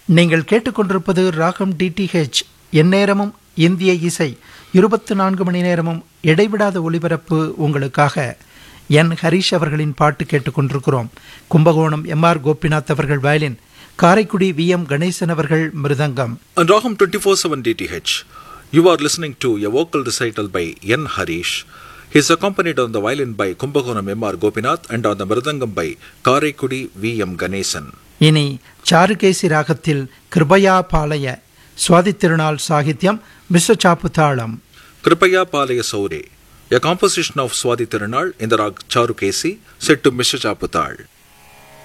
நீங்கள் கேட்டுக்கொண்டிருப்பது ராகம் டிடிஹெச் எந்நேரமும் இந்திய இசை இருபத்து நான்கு மணி நேரமும் இடைவிடாத ஒளிபரப்பு உங்களுக்காக என் ஹரிஷ் அவர்களின் பாட்டு கேட்டுக்கொண்டிருக்கிறோம் கும்பகோணம் எம் ஆர் கோபிநாத் அவர்கள் violin Karaikudi V M Ganesan அவர்கள் mridangam On Raham 24/7 DTH, you are listening to a vocal recital by N. Harish. He is accompanied on the violin by Kumbhakonam M. R. Gopinath and on the mridangam by Karaikudi V. M. Ganesan. இனி சாருகேசி ராகத்தில் கிருபயா பாலய சுவாதி திருநாள் சாகித்யம் மிஸ்ர சாப்பு தாளம் Kripaya Palaya Saure, a composition of Swadi Tirunal in the rag Charukesi set to Mr. Chaputal.